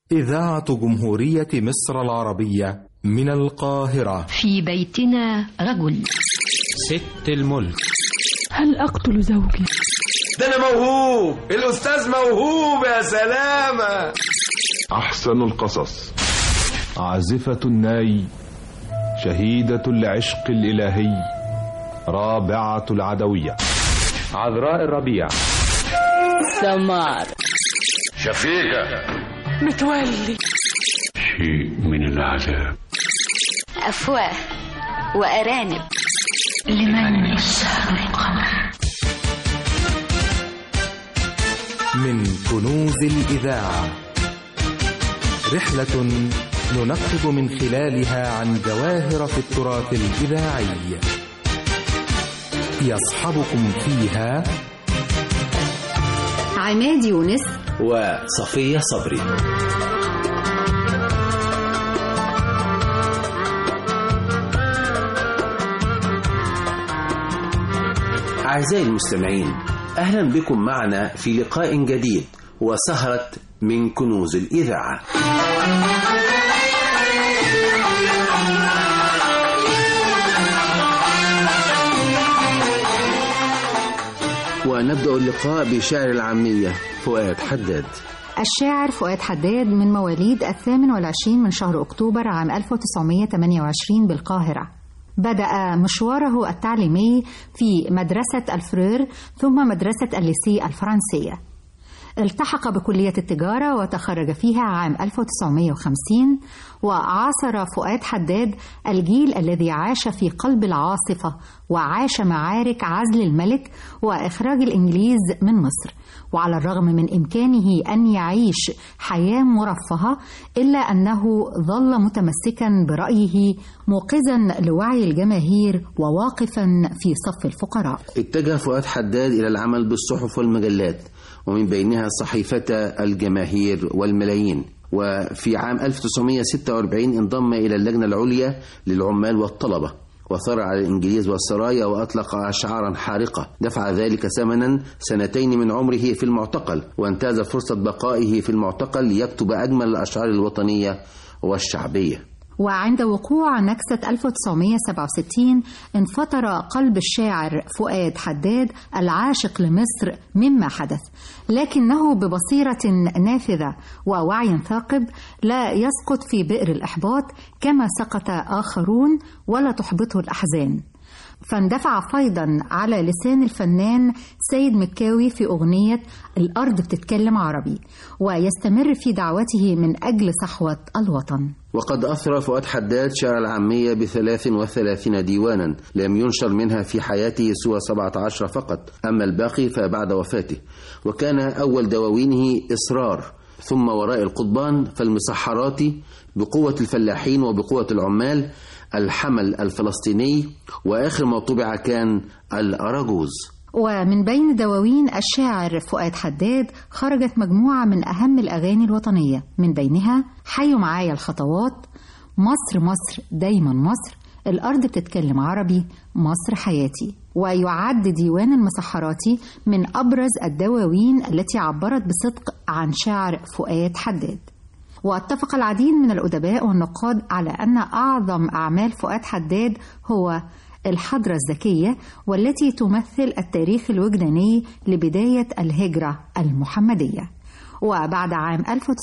إذاعة جمهورية مصر العربية من القاهرة في بيتنا رجل ست الملك هل أقتل زوجي؟ ده أنا موهوب الأستاذ موهوب يا سلامة أحسن القصص عازفة الناي شهيدة العشق الإلهي رابعة العدوية عذراء الربيع سمار شفيقة متولي شيء من العذاب أفواه وأرانب لمن يسهر القمر من كنوز الإذاعة رحلة ننقب من خلالها عن جواهر في التراث الإذاعي يصحبكم فيها عماد يونس وصفية صبري أعزائي المستمعين أهلا بكم معنا في لقاء جديد وسهرة من كنوز الإذاعة ونبدأ اللقاء بشاعر العامية فؤاد حداد الشاعر فؤاد حداد من مواليد الثامن والعشرين من شهر أكتوبر عام 1928 بالقاهرة بدأ مشواره التعليمي في مدرسة الفرير ثم مدرسة الليسي الفرنسية التحق بكلية التجارة وتخرج فيها عام 1950 وعاصر فؤاد حداد الجيل الذي عاش في قلب العاصفة وعاش معارك عزل الملك وإخراج الإنجليز من مصر وعلى الرغم من إمكانه أن يعيش حياة مرفهة إلا أنه ظل متمسكا برأيه موقظا لوعي الجماهير وواقفا في صف الفقراء اتجه فؤاد حداد إلى العمل بالصحف والمجلات ومن بينها صحيفة الجماهير والملايين وفي عام 1946 انضم إلى اللجنة العليا للعمال والطلبة وثار على الإنجليز والسرايا وأطلق أشعارا حارقة دفع ذلك ثمنا سنتين من عمره في المعتقل وانتهز فرصة بقائه في المعتقل ليكتب أجمل الأشعار الوطنية والشعبية وعند وقوع نكسة 1967 انفطر قلب الشاعر فؤاد حداد العاشق لمصر مما حدث لكنه ببصيرة نافذة ووعي ثاقب لا يسقط في بئر الإحباط كما سقط آخرون ولا تحبطه الأحزان فاندفع فيضا على لسان الفنان سيد مكاوي في أغنية الأرض بتتكلم عربي ويستمر في دعوته من أجل صحوة الوطن وقد أثر فؤاد حداد شعر العامية بثلاث وثلاثين ديوانا لم ينشر منها في حياته سوى سبعة عشر فقط أما الباقي فبعد وفاته وكان أول دواوينه إصرار ثم وراء القضبان فالمسحرات بقوة الفلاحين وبقوة العمال الحمل الفلسطيني وآخر ما طبع كان الأراجوز ومن بين دواوين الشاعر فؤاد حداد خرجت مجموعة من أهم الأغاني الوطنية من بينها حي معايا الخطوات مصر مصر دايما مصر الأرض بتتكلم عربي مصر حياتي ويعد ديوان المسحراتي من أبرز الدواوين التي عبرت بصدق عن شعر فؤاد حداد واتفق العديد من الأدباء والنقاد على أن أعظم أعمال فؤاد حداد هو الحضرة الذكية والتي تمثل التاريخ الوجداني لبداية الهجرة المحمدية وبعد عام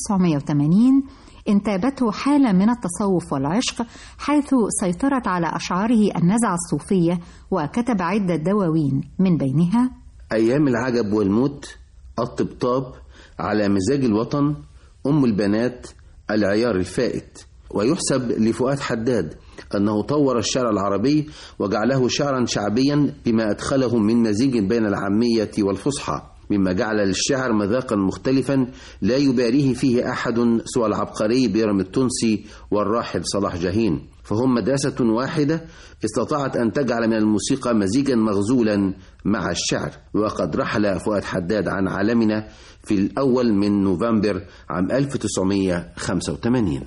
1980 انتابته حالة من التصوف والعشق حيث سيطرت على أشعاره النزعة الصوفية وكتب عدة دواوين من بينها أيام العجب والموت الطبطاب على مزاج الوطن أم البنات العيار الفائت ويحسب لفؤاد حداد أنه طور الشعر العربي وجعله شعرا شعبيا بما أدخله من مزيج بين العامية والفصحى مما جعل للشعر مذاقا مختلفا لا يباريه فيه أحد سوى العبقري بيرم التونسي والراحل صلاح جاهين فهم مدرسة واحدة استطاعت أن تجعل من الموسيقى مزيجا مغزولا مع الشعر وقد رحل فؤاد حداد عن عالمنا في الأول من نوفمبر عام 1985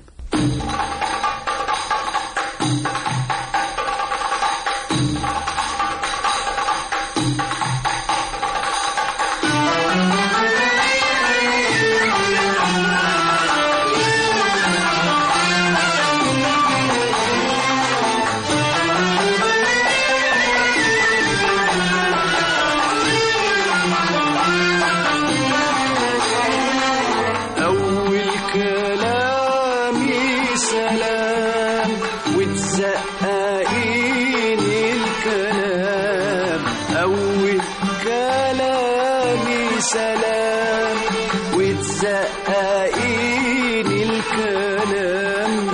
كلامي سلام وتزققيني الكلام أول كلامي سلام وتزققيني الكلام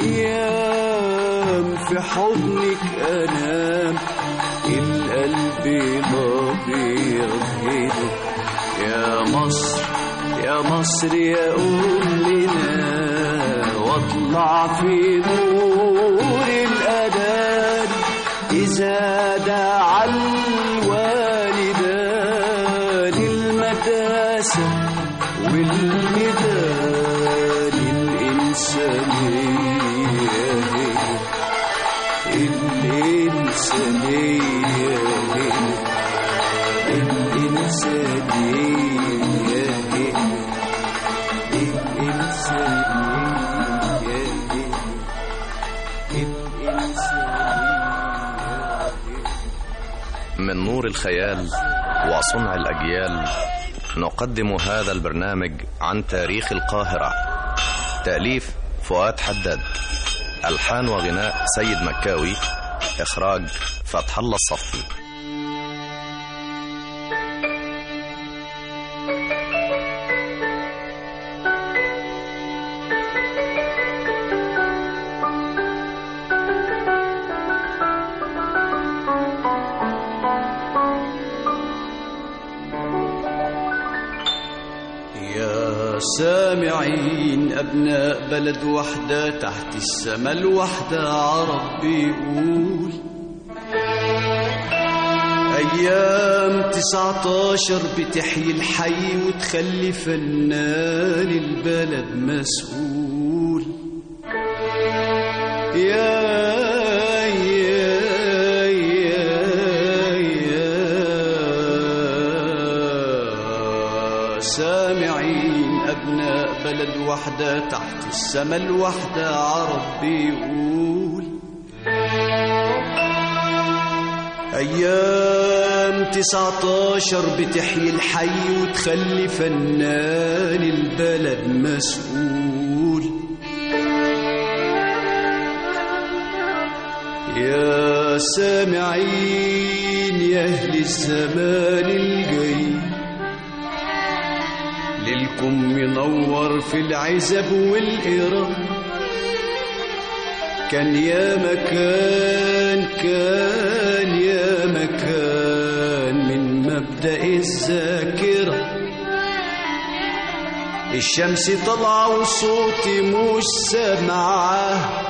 أيام في حضنك أنام القلب الأبيض هدي يا مصر يا مصر يا أمنا واطلع في نور الأذان إذا دعا الوالدان المدرسة والميدان الإنسانية الإنسانية الإنسانية من نور الخيال وصنع الأجيال نقدم هذا البرنامج عن تاريخ القاهرة تأليف فؤاد حداد ألحان وغناء سيد مكاوي إخراج فتح الله الصفي يا سامعين أبناء بلد وحدة تحت السما الوحدة عرب بيقول أيام تسعة عشر بتحيي الحي وتخلي فنان البلد مسؤول يا يا يا يا سامعين أبناء بلد وحدة تحت السما الوحدة عرب بيقول أيام تسعة عشر بتحيي الحي وتخلي فنان البلد مسؤول يا سامعين يا أهل الزمان الجاي ليلكم منور في العزب والإيران كان يا مكان كان يا مكان من مبدأ الذاكرة الشمس طالعة وصوتي مش سامعاه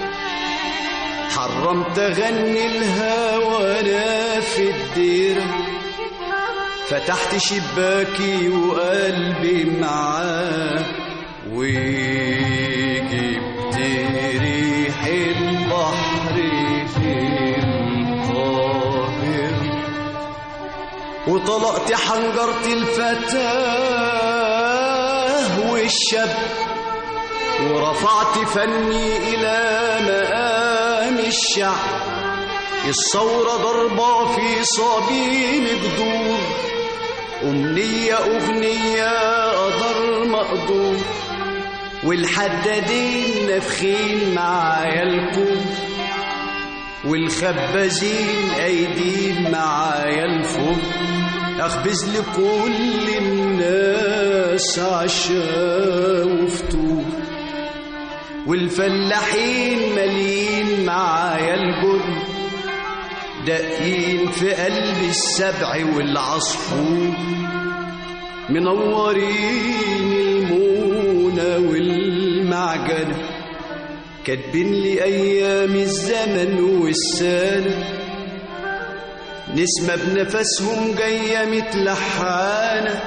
حرمت أغني الهوى أنا في الديرة فتحت شباكي وقلبي معاه وجبت ريح البحر في القاهرة وطلقت حنجرة الفتاة والشاب ورفعت فني إلى مقام الشعب الثورة ضربة في صبيب جدور أمنية أغنية قدر مقدور والحدادين نافخين معايا الكون والخبازين أيدين معايا الفوق أخبز لكل الناس عشاء وفطور والفلاحين مالين معايا الجرم دقين في قلب السبع والعصفور منورين المونة والمعجنة كاتبين لي أيام الزمن والسنة نسمة بنفسهم جاية متلحانة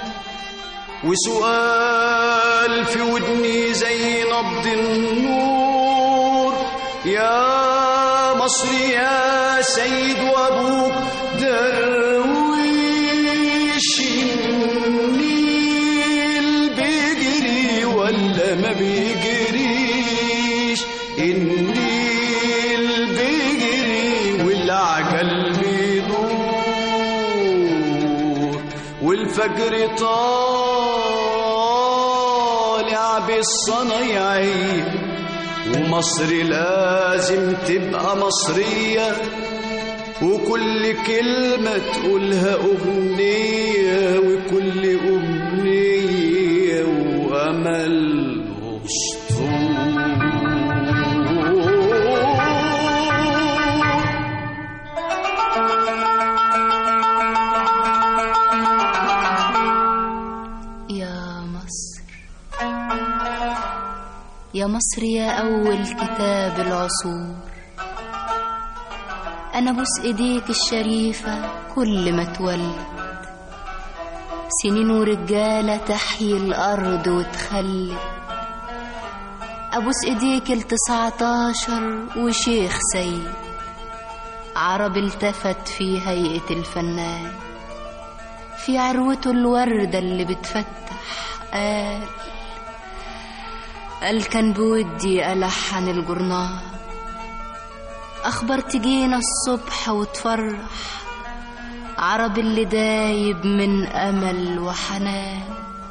وسؤال في ودني زي نبض النور يا مصر يا سيد وابوك درويش النيل بيجري ولا ما بيجريش النيل بيجري والعجل بيدور والفجر طالع الشعب الصنايعية ومصر لازم تبقى مصرية وكل كلمة تقولها أغنية وكل أمنية وأمل يا مصر يا مصر يا أول كتاب العصور أنا بوس إيديك الشريفة كل ما اتولد سنين ورجالة تحيي الأرض وتخلد أبوس إيديك التسعتاشر وشيخ سيد عرب التفت في هيئة الفنان في عروته الوردة اللي بتفتح قال قال كان بودي ألحن الجرنان أخبار تجينا الصبح وتفرح عرب اللي دايب من أمل وحنان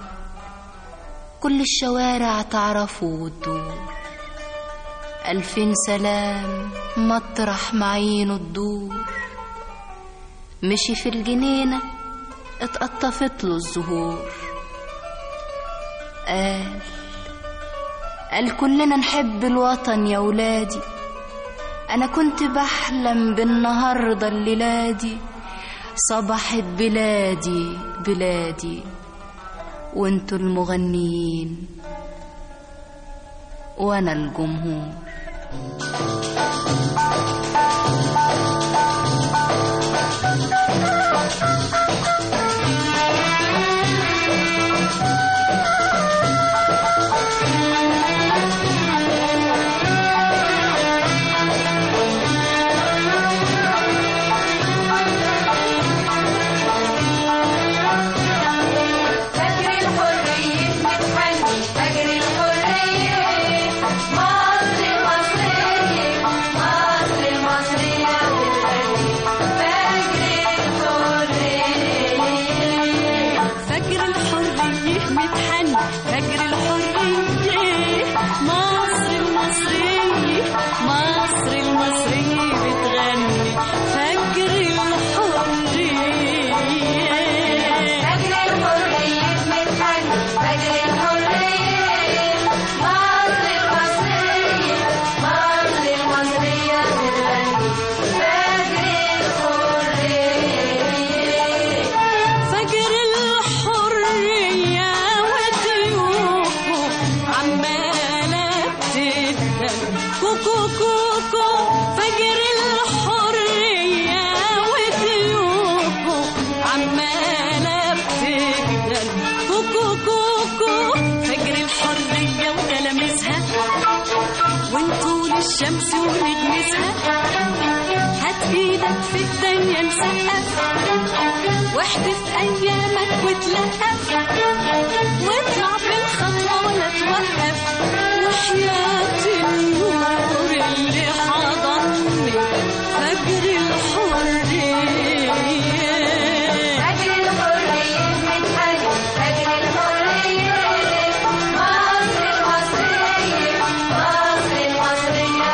كل الشوارع تعرفه وتدور ألفين سلام مطرح معينه تدور مشي في الجنينة اتقطفت له الزهور قال قال كلنا نحب الوطن يا ولادي أنا كنت بحلم بالنهاردة الليلة دي صبحت بلادي بلادي وانتوا المغنيين وانا الجمهور فجر الحرية متحني فجر الحرية مصر مصرية مصر مصرية بتغني فجر الحرية فجر الحرية متحني فجر الحرية مصر المصرية مصر المصرية بتغني فجر الحرية فجر الحرية متحني فجر الحرية مصر المصرية مصر المصرية بتغني فجر الحرية فجر الحرية وطيوفه عمالة بتدن كوكو كوكو فجر الحرية وطيوفه عمالة بتدن كوكو كوكو فجر الحرية وتلاميذها وانتوا للشمس ونجمسها هات ايدك في الدنيا نسقف واحدث ايامك وتلقف واطلع بالخطوه ولا توقف وحياة النور اللي حضني فجر الحريه فجر الحرية متحني فجر الحرية مصر المصرية مصر المصرية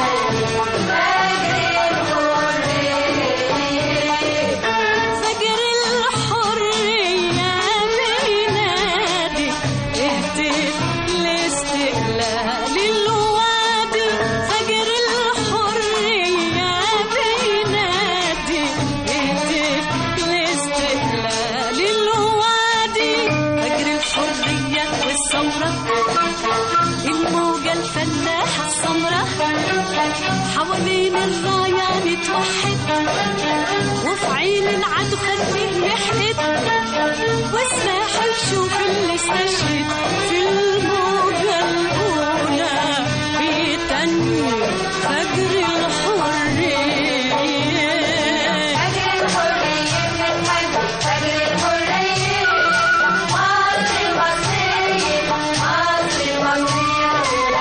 فجر الحرية بينادي اهتف لاستقلال الوادي فجر الحرية بينادي اهتف لاستقلال الوادي فجر الحرية والثورة الموجة الفلاحة السمراء حوالين الراية نتوحد وفي عين العدو خليه يحقد والساحل شوف اللي استشهد في الموجة الأولى بيتني فجر الحرية فجر الحرية متحني فجر الحرية مصر المصرية مصر المصرية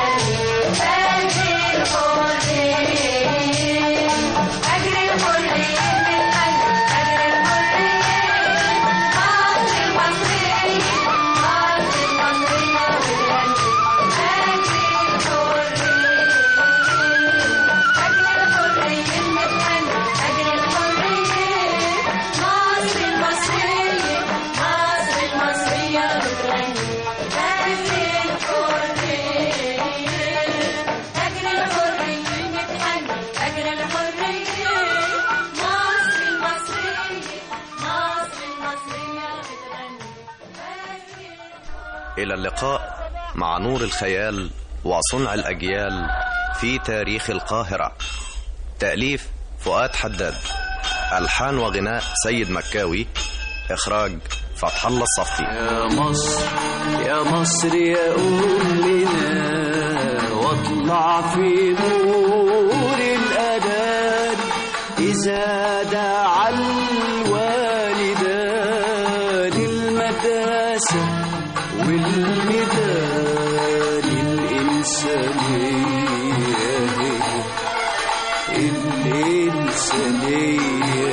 فجر الحرية فجر الحرية متحني فجر الحرية مصر المصرية مصر إلى اللقاء مع نور الخيال وصنع الأجيال في تاريخ القاهرة تأليف فؤاد حداد ألحان وغناء سيد مكاوي إخراج فتح الله الصفتي يا مصر يا مصر يا أمنا واطلع في نور الأذان إذا دعا الوالدان المدرسة والميدان الإنسانية الإنسانية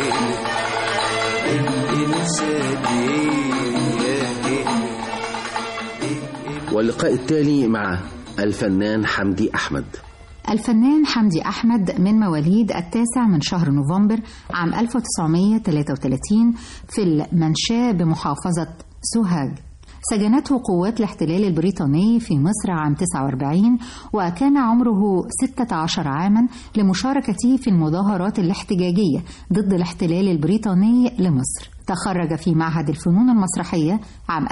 الإنسانية واللقاء التالي مع الفنان حمدي أحمد الفنان حمدي أحمد من مواليد التاسع من شهر نوفمبر عام 1933 في المنشاة بمحافظة سوهاج سجنته قوات الاحتلال البريطاني في مصر عام 49 وكان عمره 16 عاما لمشاركته في المظاهرات الاحتجاجية ضد الاحتلال البريطاني لمصر تخرج في معهد الفنون المسرحية عام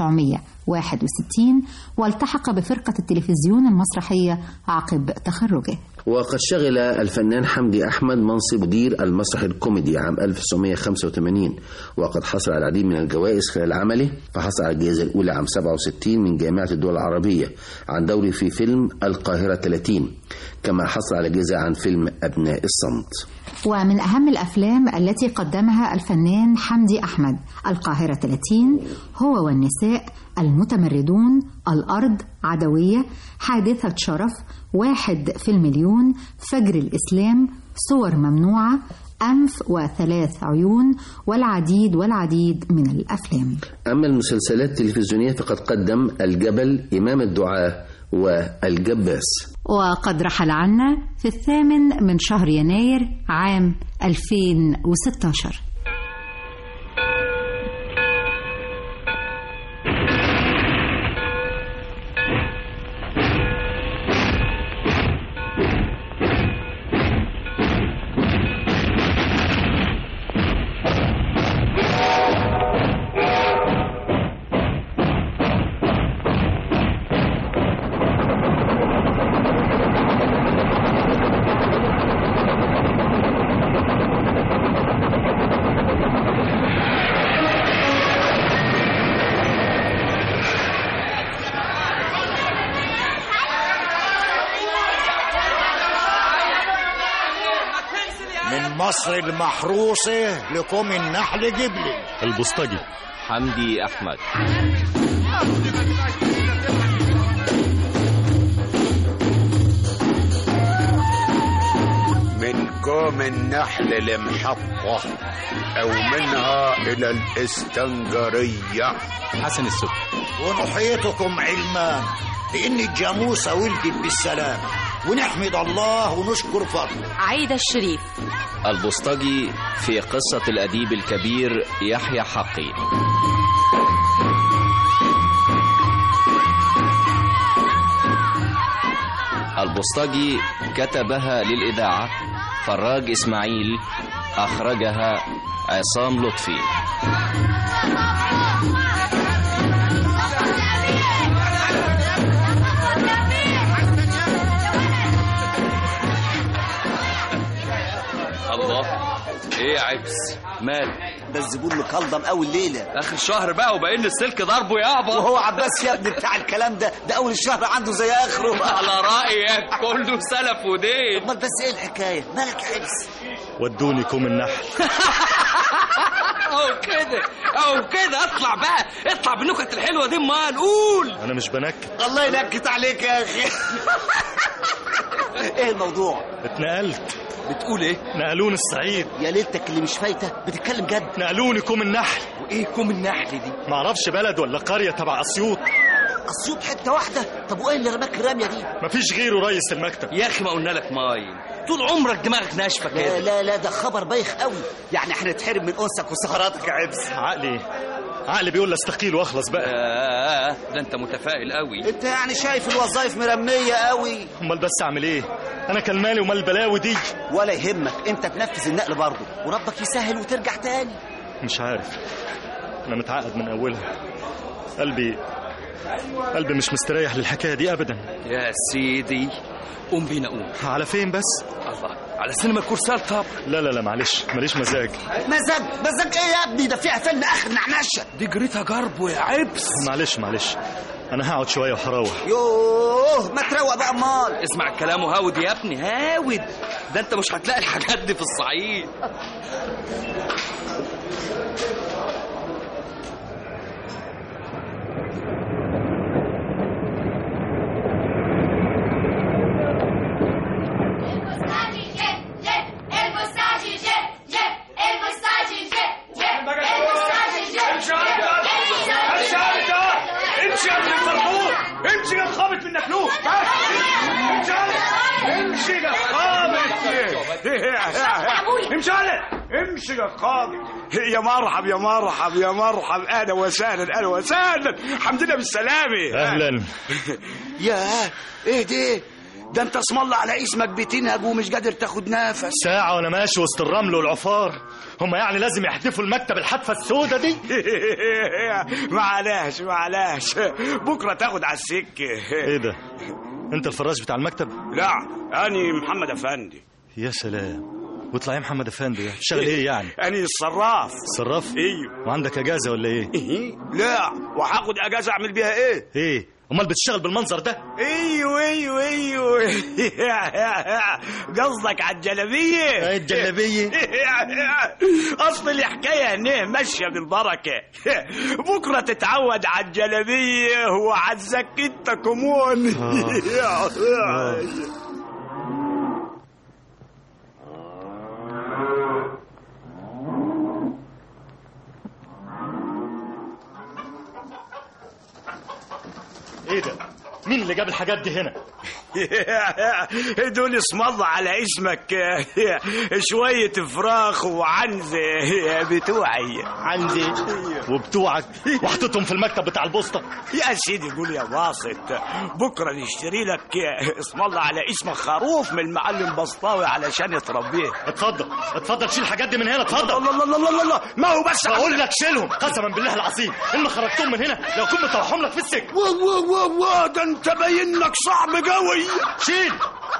1961 والتحق بفرقة التلفزيون المسرحية عقب تخرجه وقد شغل الفنان حمدي أحمد منصب مدير المسرح الكوميدي عام 1985 وقد حصل على العديد من الجوائز خلال عمله فحصل على الجائزة الأولى عام 67 من جامعة الدول العربية عن دوره في فيلم القاهرة 30 كما حصل على جائزة عن فيلم أبناء الصمت ومن أهم الأفلام التي قدمها الفنان حمدي أحمد القاهرة 30 هو والنساء المتمردون الأرض عدوية حادثة شرف واحد في المليون فجر الإسلام صور ممنوعة أنف وثلاث عيون والعديد والعديد من الأفلام أما المسلسلات التلفزيونية فقد قدم الجبل إمام الدعاة والجباس وقد رحل عنا في الثامن من شهر يناير عام 2016 من مصر المحروسة لكم النحل جبلي البوسطجي حمدي أحمد من كوم النحل المحطة أو منها إلى الإسكندرية حسن السكر ونحيطكم علما بأن الجاموسة ولدت بالسلام ونحمد الله ونشكر فضله عايدة الشريف البوسطجي في قصة الأديب الكبير يحيى حقي البوسطجي كتبها للإذاعة فراج إسماعيل أخرجها عصام لطفي الله ايه يا عبس مال ده الزبون مكلضم قوي الليله اخر الشهر بقى وبقين السلك ضربه يابا وهو عباس يا ابني بتاع الكلام ده ده اول الشهر عنده زي اخره على رايك كله سلف ودين امال بس ايه الحكايه مالك يا عبس ودوني كوم النحل اهو كده اهو كده اطلع بقى اطلع بالنكت الحلوه دي امال قول انا مش بنكت الله ينكت عليك يا اخي ايه الموضوع اتنقلت بتقول ايه نقلوني الصعيد يا ليلتك اللي مش فايته بتتكلم جد نقلوني كوم النحل وايه كوم النحل دي معرفش بلد ولا قريه تبع اسيوط اسيوط حته واحده طب وايه اللي رماك الرميه دي مفيش غيره رئيس المكتب يا اخي ما قلنا لك ماين طول عمرك دماغك ناشفه لا كده لا لا ده خبر بايخ قوي يعني احنا نتحرم من انسك وسهراتك يا عبس عقلي عقلي بيقول استقيل واخلص بقى آه ده انت متفائل قوي انت يعني شايف الوظايف مرميه قوي امال بس اعمل ايه انا كان مالي ومال البلاوي دي ولا يهمك انت تنفذ النقل برضه وربك يسهل وترجع تاني مش عارف انا متعقد من اولها قلبي قلبي مش مستريح للحكايه دي ابدا يا سيدي قوم بينا قوم على فين بس الله على سينما الكورسال طب لا لا لا معلش ماليش مزاج مزاج مزاج ايه يا ابني ده فيها فيلم اخر نعنشه دي جريتها جربه يا عبس معلش معلش انا هقعد شويه وهروح يوه ما تروق بقى امال اسمع الكلام وهاود يا ابني هاود ده انت مش هتلاقي الحاجات دي في الصعيد امشي يا ابن الفرفور امشي يا خابط من نكلوه امشي يا خابط امشي على امشي يا خابط يا مرحب يا مرحب يا مرحب اهلا وسهلا اهلا وسهلا الحمد لله بالسلامه اهلا ياه ايه ده ده انت اسم الله على اسمك بتنهج ومش قادر تاخد نفس ساعة وأنا ماشي وسط الرمل والعفار هم يعني لازم يحدفوا المكتب الحدفة السودة دي معلش معلش بكره تاخد على السكه إيه ده؟ أنت الفراش بتاع المكتب؟ لا اني محمد افندي يا سلام واطلع يا محمد أفندي ده تشتغل إيه يعني؟ اني الصراف صراف؟ ايوه وعندك أجازة ولا إيه؟ لا وهاخد اجازه اعمل بيها ايه إيه؟ أمال بتشتغل بالمنظر ده؟ ايوه ايوه ايوه قصدك على الجلبيه الجلبيه اصل الحكايه هنا ماشيه بالبركه بكره تتعود على الجلبيه وعزك انت كمون إيه ده؟ مين اللي جاب الحاجات دي هنا؟ دول اسم الله على اسمك شوية فراخ وعنزة بتوعي عندي وبتوعك وحطيتهم في المكتب بتاع البوسطة يا سيدي قول يا واسط بكرة نشتري لك اسم الله على اسمك خروف من المعلم بسطاوي علشان تربيه اتفضل اتفضل شيل الحاجات دي من هنا اتفضل الله الله الله الله الله ما هو بس بقول لك شيلهم قسما بالله العظيم ان ما خرجتهم من هنا لو كنت مطوحهم لك في السجن وا وا وا وا ده انت باين لك صعب قوي شيل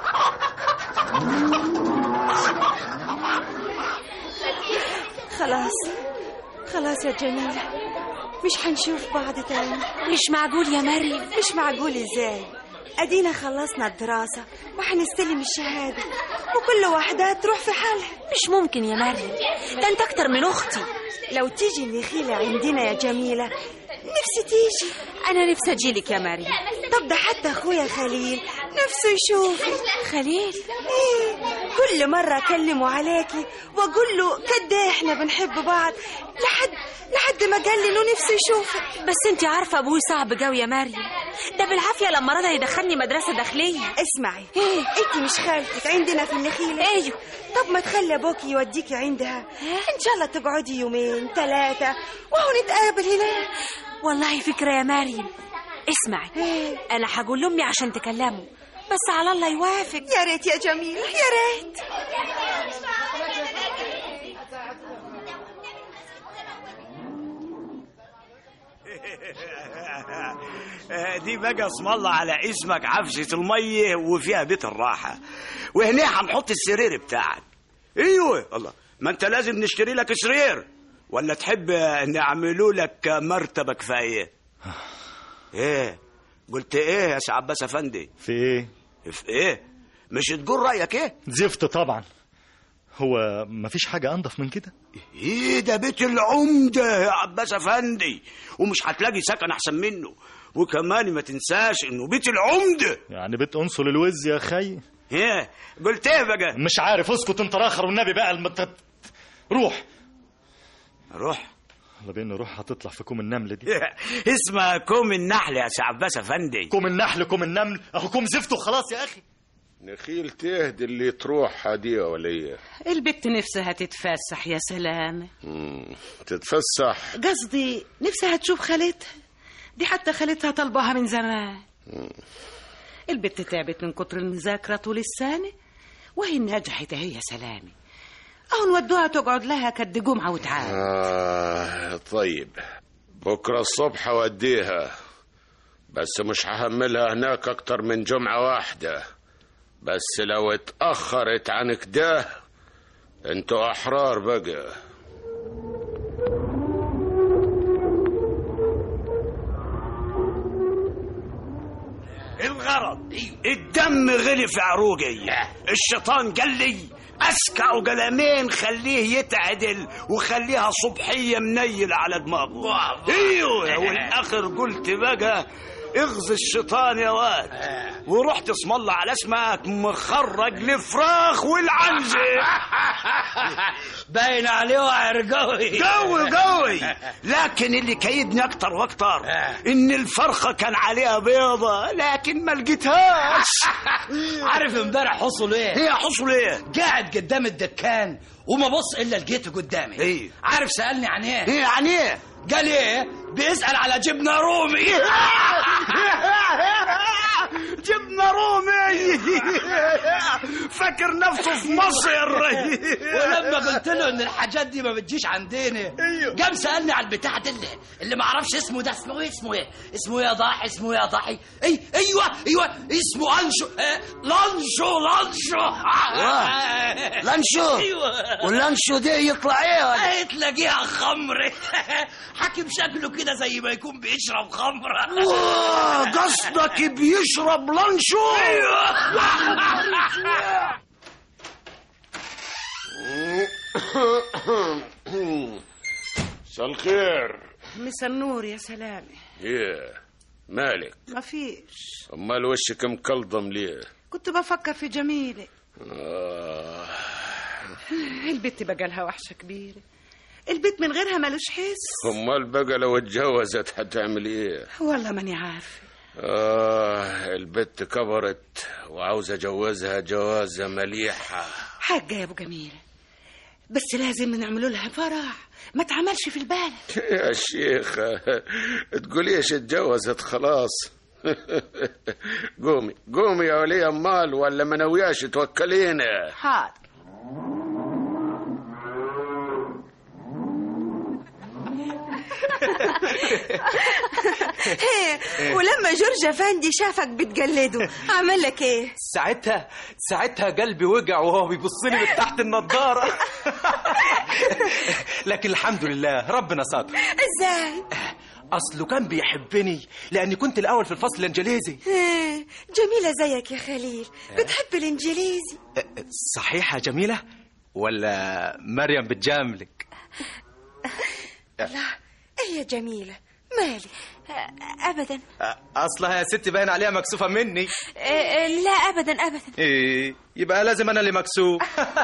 خلاص خلاص يا جميلة مش هنشوف بعض تاني مش معقول يا مريم مش معقول ازاي ادينا خلصنا الدراسة وهنستلم الشهادة وكل واحدة تروح في حالها مش ممكن يا مريم ده انت اكتر من اختي لو تيجي النخيلة عندنا يا جميلة نفسي تيجي انا نفسي اجيلك يا مريم طب ده حتى اخويا خليل نفسه يشوفك خليل ايه كل مرة اكلمه عليكي واقول له قد ايه احنا بنحب بعض لحد لحد ما قال لي انه نفسه يشوفك بس انت عارفه ابوي صعب قوي يا مريم ده بالعافيه لما رضى يدخلني مدرسه داخليه اسمعي ايه انت مش خالتك عندنا في النخيلة ايوه طب ما تخلي ابوكي يوديكي عندها ان شاء الله تقعدي يومين ثلاثة وهو نتقابل هناك والله فكره يا مريم اسمعي انا هقول لامي عشان تكلمه بس على الله يوافق يا ريت يا جميل يا ريت دي بقى اسم الله على اسمك عفشة المية وفيها بيت الراحة وهنا هنحط السرير بتاعك ايوه الله ما انت لازم نشتري لك سرير ولا تحب نعملوا لك مرتبة كفاية ايه قلت ايه يا سي عباس افندي في ايه في ايه مش تقول رايك ايه زفت طبعا هو مفيش حاجة أنضف من كده ايه ده بيت العمدة يا عباس افندي ومش هتلاقي سكن احسن منه وكمان ما تنساش انه بيت العمدة يعني بيت أنصل الوز يا خي ايه قلت ايه بقى مش عارف اسكت انت راخر والنبي بقى المت... روح روح الله بين روح هتطلع في كوم النمل دي اسمها كوم النحل يا سي عباس افندي كوم النحل كوم النمل اهو كوم زفت وخلاص يا اخي نخيل تهدي اللي تروح دي يا ولية البت نفسها تتفسح يا سلام مم. تتفسح قصدي نفسها تشوف خالتها دي حتى خالتها طلبها من زمان مم. البت تعبت من كتر المذاكرة طول السنة وهي نجحت اهي يا سلامي اهو نودوها تقعد لها كد جمعة وتعال آه طيب بكرة الصبح أوديها بس مش هحملها هناك اكتر من جمعة واحدة بس لو اتأخرت عن كده انتوا احرار بقى الغرض الدم غلي في عروقي الشيطان قال لي اسكع قلمين خليه يتعدل وخليها صبحيه منيل على دماغه ايوه والاخر قلت بقى اغزي الشيطان يا واد ورحت اسم الله على اسمك مخرج الفراخ والعنزه باين عليه وعر قوي قوي قوي لكن اللي كيدني اكتر واكتر ان الفرخه كان عليها بيضه لكن ما لقيتهاش عارف امبارح حصل ايه؟ هي حصل ايه؟ قاعد قدام الدكان وما بص الا لقيته قدامي ايه عارف سالني عن ايه؟ ايه عن ايه؟ قال ايه؟ بيسال على جبنه رومي جبنه رومي فاكر نفسه في مصر ولما قلت له ان الحاجات دي ما بتجيش عندنا قام سالني على البتاع ده اللي, اللي ما اعرفش اسمه ده اسمه ايه اسمه ايه اسمه ايه يا ضاحي اسمه ايه يا ضاحي اي ايوه ايوه اسمه انشو آه، لانشو لانشو لانشو ايوه واللانشو ده يطلع ايه ولا؟ ايه تلاقيها خمر حاكم شكله كده زي ما يكون بيشرب خمره واه، قصدك بيشرب لانشو مساء الخير مسا النور يا سلامي ايه مالك ما فيش امال وشك مكلضم ليه كنت بفكر في جميلة آه. البت بقى لها وحشة كبيرة البيت من غيرها ملوش حس امال بقى لو اتجوزت هتعمل ايه والله ماني عارفة آه البت كبرت وعاوز اجوزها جوازة مليحة حاجة يا ابو جميلة بس لازم نعملوا لها فرح ما تعملش في البلد يا شيخة تقوليش اتجوزت خلاص قومي قومي يا ولي امال ولا ما ناوياش توكلينا حاضر هي ولما جورج افندي شافك بتجلده عمل لك ايه ساعتها ساعتها قلبي وجع وهو بيبص لي من تحت النضاره لكن الحمد لله ربنا ستر ازاي اصله كان بيحبني لاني كنت الاول في الفصل الانجليزي إيه، جميلة زيك يا خليل بتحب الانجليزي صحيح يا جميله ولا مريم بتجاملك لا ايه يا جميلة مالي ابدا اصلها يا ستي باين عليها مكسوفه مني آه، لا ابدا ابدا ايه يبقى لازم انا اللي مكسوف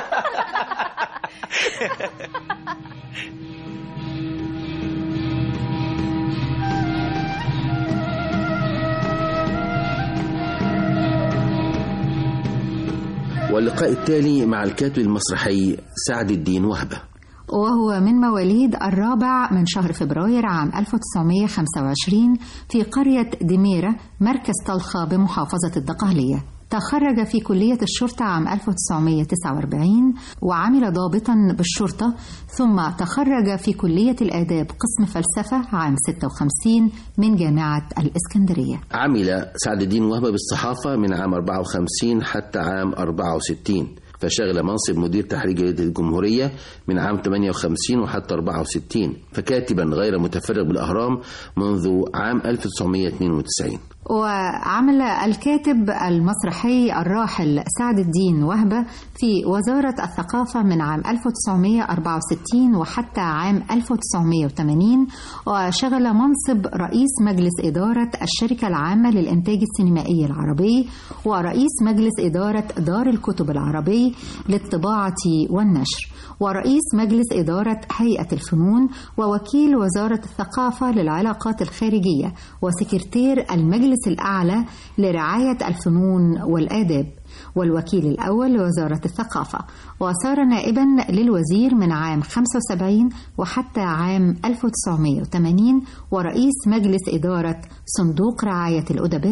واللقاء التالي مع الكاتب المسرحي سعد الدين وهبة وهو من مواليد الرابع من شهر فبراير عام 1925 في قرية دميرة مركز طلخة بمحافظة الدقهلية تخرج في كلية الشرطة عام 1949 وعمل ضابطا بالشرطة ثم تخرج في كلية الآداب قسم فلسفة عام 56 من جامعة الإسكندرية عمل سعد الدين وهبة بالصحافة من عام 54 حتى عام 64 فشغل منصب مدير تحرير جريدة الجمهورية من عام 58 وحتى 64 فكاتبا غير متفرغ بالأهرام منذ عام 1992 وعمل الكاتب المسرحي الراحل سعد الدين وهبة في وزارة الثقافة من عام 1964 وحتى عام 1980 وشغل منصب رئيس مجلس إدارة الشركة العامة للإنتاج السينمائي العربي ورئيس مجلس إدارة دار الكتب العربي للطباعة والنشر ورئيس مجلس إدارة هيئة الفنون ووكيل وزارة الثقافة للعلاقات الخارجية وسكرتير المجلس الأعلى لرعاية الفنون والآداب والوكيل الأول لوزارة الثقافة وصار نائبا للوزير من عام 75 وحتى عام 1980 ورئيس مجلس إدارة صندوق رعاية الأدباء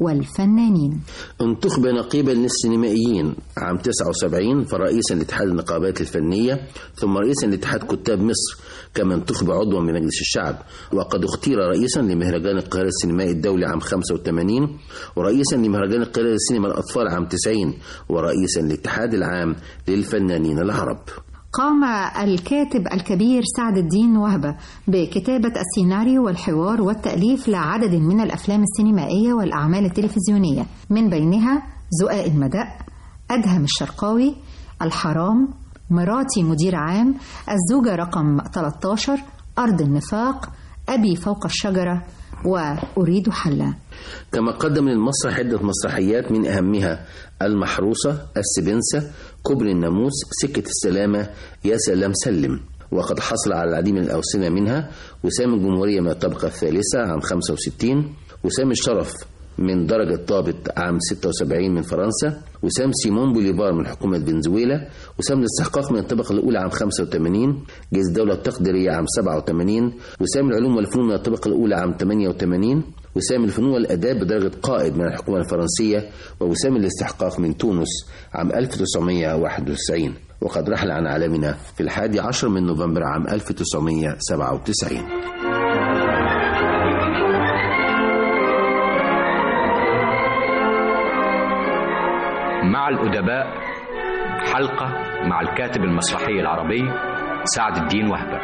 والفنانين انتخب نقيبا للسينمائيين عام 79 فرئيسا لاتحاد النقابات الفنية ثم رئيسا لاتحاد كتاب مصر كما انتخب عضوا من مجلس الشعب وقد اختير رئيسا لمهرجان القاهرة السينمائي الدولي عام 85 ورئيسا لمهرجان القاهرة للسينما الأطفال عام 90 ورئيسا للاتحاد العام للفنانين العرب قام الكاتب الكبير سعد الدين وهبة بكتابة السيناريو والحوار والتأليف لعدد من الأفلام السينمائية والأعمال التلفزيونية من بينها زقاق المدق أدهم الشرقاوي الحرام مراتي مدير عام الزوجة رقم 13 أرض النفاق أبي فوق الشجرة وأريد حلا كما قدم للمسرح عدة مسرحيات من أهمها المحروسة السبنسة كبر الناموس سكة السلامة يا سلام سلم وقد حصل على العديد من الأوسمة منها وسام الجمهورية من الطبقة الثالثة عام 65 وسام الشرف من درجة ضابط عام 76 من فرنسا وسام سيمون بوليفار من حكومة فنزويلا وسام الاستحقاق من الطبقة الأولى عام 85 جائزة الدولة التقديرية عام 87 وسام العلوم والفنون من الطبقة الأولى عام 88 وسام الفنون والآداب بدرجة قائد من الحكومة الفرنسية ووسام الاستحقاق من تونس عام 1991 وقد رحل عن عالمنا في الحادي عشر من نوفمبر عام 1997 مع الأدباء حلقة مع الكاتب المسرحي العربي سعد الدين وهبة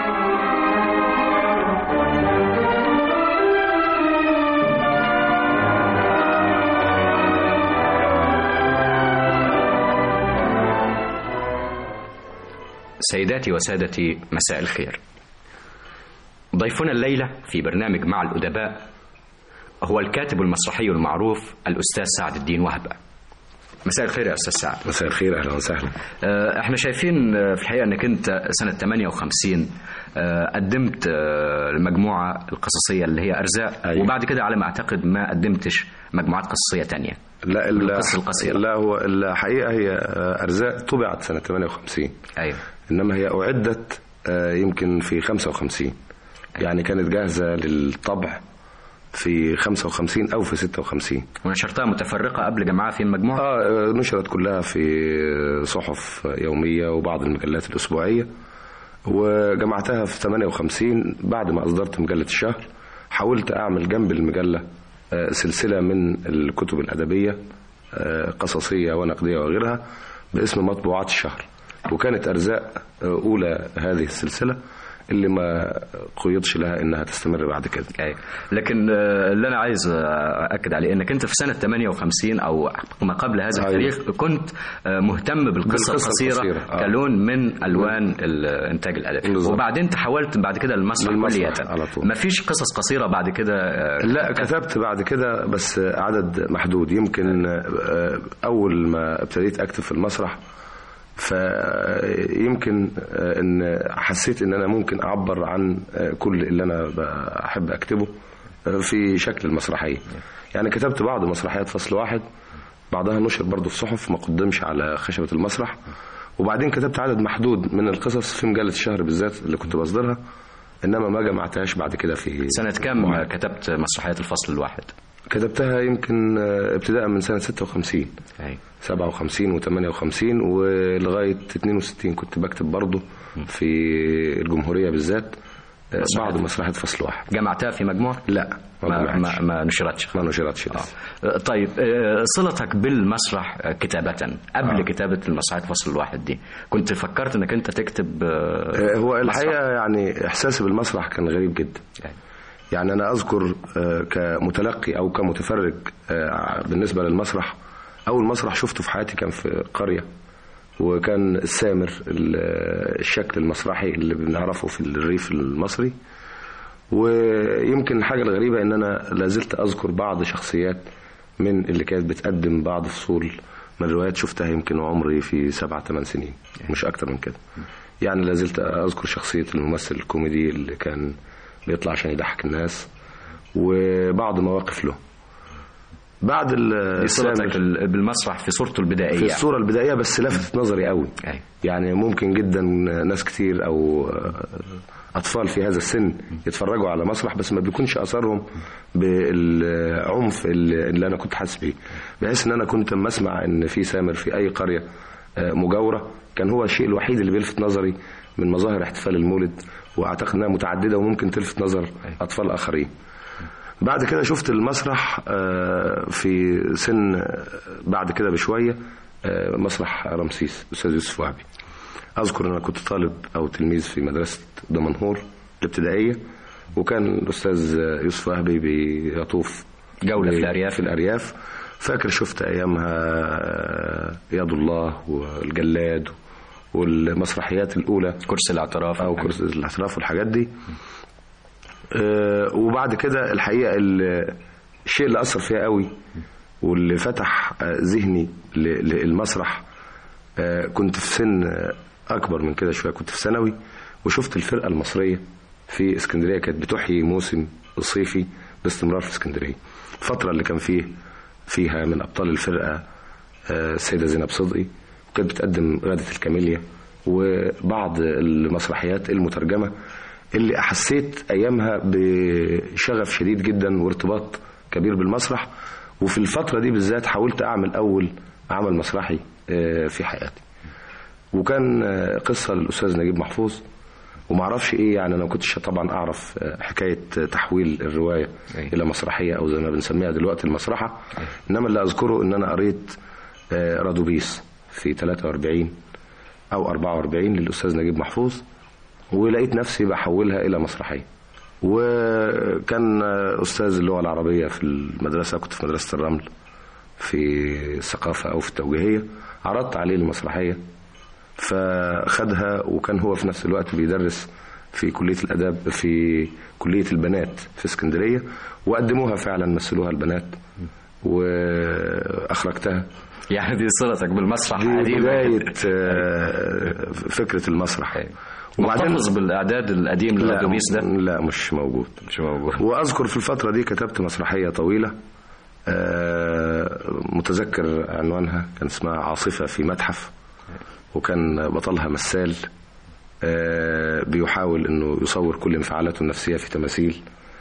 سيداتي وسادتي مساء الخير ضيفنا الليلة في برنامج مع الأدباء هو الكاتب المسرحي المعروف الأستاذ سعد الدين وهبة مساء الخير يا استاذ سعد مساء الخير اهلا وسهلا آه، احنا شايفين آه، في الحقيقه انك انت سنه 58 آه، قدمت آه، المجموعه القصصيه اللي هي ارزاق أيوة. وبعد كده على ما اعتقد ما قدمتش مجموعات قصصيه تانية لا القصه القصيره لا هو الحقيقه هي آه، ارزاق طبعت سنه 58 ايوه انما هي اعدت آه، يمكن في 55 يعني كانت جاهزه للطبع في 55 او في 56 ونشرتها متفرقه قبل جمعها في المجموعه اه نشرت كلها في صحف يوميه وبعض المجلات الاسبوعيه وجمعتها في 58 بعد ما اصدرت مجله الشهر حاولت اعمل جنب المجله آه، سلسله من الكتب الادبيه آه، قصصيه ونقديه وغيرها باسم مطبوعات الشهر وكانت ارزاق آه، اولى هذه السلسله اللي ما قيدش لها انها تستمر بعد كده أيوة. لكن آه، اللي انا عايز آه، اكد عليه انك انت في سنه 58 او ما قبل هذا أيوة. التاريخ كنت آه، مهتم بالقصه بالقصة القصيره القصيرة، آه. كلون من الوان الانتاج الادبي بالظبط. وبعدين تحولت بعد كده للمسرح للمسرح كليا على طول. ما فيش قصص قصيره بعد كده آه، لا كتبت بعد كده بس عدد محدود يمكن آه، اول ما ابتديت اكتب في المسرح فيمكن آه، ان حسيت ان انا ممكن اعبر عن آه، كل اللي انا بحب اكتبه آه، في شكل المسرحيه يعني كتبت بعض مسرحيات فصل واحد بعضها نشر برضه في صحف ما قدمش على خشبه المسرح وبعدين كتبت عدد محدود من القصص في مجله الشهر بالذات اللي كنت بصدرها انما ما جمعتهاش بعد كده في سنه كام كتبت مسرحيات الفصل الواحد كتبتها يمكن آه، ابتداء من سنة 56 أي. 57 و58 ولغاية 62 كنت بكتب برضه في الجمهورية بالذات آه، بعض مسرحيات فصل واحد جمعتها في مجموعه لا ما, ما, ما نشرتش ما نشرتش لسه آه، طيب آه، صلتك بالمسرح آه، كتابة قبل كتابة المسرحيات فصل الواحد دي كنت فكرت انك انت تكتب آه، آه، هو مسرح؟ الحقيقة يعني إحساسي بالمسرح كان غريب جدا يعني أنا أذكر آه، كمتلقي أو كمتفرج آه، بالنسبة للمسرح أول مسرح شفته في حياتي كان في قرية وكان السامر ال- الشكل المسرحي اللي بنعرفه في الريف المصري ويمكن الحاجة الغريبة إن أنا لازلت أذكر بعض شخصيات من اللي كانت بتقدم بعض فصول من روايات شفتها يمكن عمري في سبع ثمان سنين مش أكتر من كده يعني لازلت أذكر شخصية الممثل الكوميدي اللي كان بيطلع عشان يضحك الناس وبعض مواقف له بعد ال- دي صلتك السامر ال- بالمسرح في صورته البدائيه في الصورة البدائية بس لفتت نظري قوي يعني ممكن جدا ناس كتير أو أطفال في هذا السن يتفرجوا على مسرح بس ما بيكونش أثرهم بالعنف اللي اللي أنا كنت حاسس بيه بحيث إن أنا كنت لما أسمع إن في سامر في أي قرية آه، مجاورة كان هو الشيء الوحيد اللي بيلفت نظري من مظاهر احتفال المولد وأعتقد إنها متعددة وممكن تلفت نظر أطفال آخرين بعد كده شفت المسرح آه، في سن آه، بعد كده بشوية آه، مسرح رمسيس أستاذ يوسف وهبي أذكر أن أنا كنت طالب أو تلميذ في مدرسة دمنهور الابتدائية وكان الأستاذ يوسف وهبي بيطوف جولة في ب- الأرياف. في الأرياف فاكر شفت أيامها آه، يد الله والجلاد والمسرحيات الأولى كرسي الاعتراف أو كرسي الاعتراف والحاجات دي آه، وبعد كده الحقيقة ال- الشيء اللي أثر فيها قوي واللي فتح آه، ذهني ل- للمسرح آه، كنت في سن آه، أكبر من كده شوية كنت في ثانوي وشفت الفرقة المصرية في اسكندرية كانت بتحيي موسم الصيفي باستمرار في اسكندرية الفترة اللي كان فيه فيها من أبطال الفرقة آه، السيدة زينب صدقي وكانت بتقدم غادة الكاميليا وبعض المسرحيات المترجمة اللي أحسيت أيامها بشغف شديد جدا وارتباط كبير بالمسرح وفي الفترة دي بالذات حاولت أعمل أول عمل مسرحي آه، في حياتي وكان آه، قصة للأستاذ نجيب محفوظ ومعرفش ايه يعني انا ما كنتش طبعا اعرف آه، حكايه تحويل الروايه الى مسرحيه او زي ما بنسميها دلوقتي المسرحه انما اللي اذكره ان انا قريت آه، رادوبيس في 43 او 44 للاستاذ نجيب محفوظ ولقيت نفسي بحولها الى مسرحيه وكان آه، استاذ اللغه العربيه في المدرسه كنت في مدرسه الرمل في الثقافه او في التوجيهيه عرضت عليه المسرحيه فخدها وكان هو في نفس الوقت بيدرس في كلية الأداب في كلية البنات في اسكندرية وقدموها فعلا مثلوها البنات وأخرجتها يعني دي صلتك بالمسرح دي قديمة. بداية آه، فكرة المسرح محتفظ بالإعداد القديم لا للأتوبيس ده لا مش موجود مش موجود وأذكر في الفترة دي كتبت مسرحية طويلة آه، متذكر عنوانها كان اسمها عاصفة في متحف وكان بطلها مثال آه، بيحاول انه يصور كل انفعالاته النفسيه في تماثيل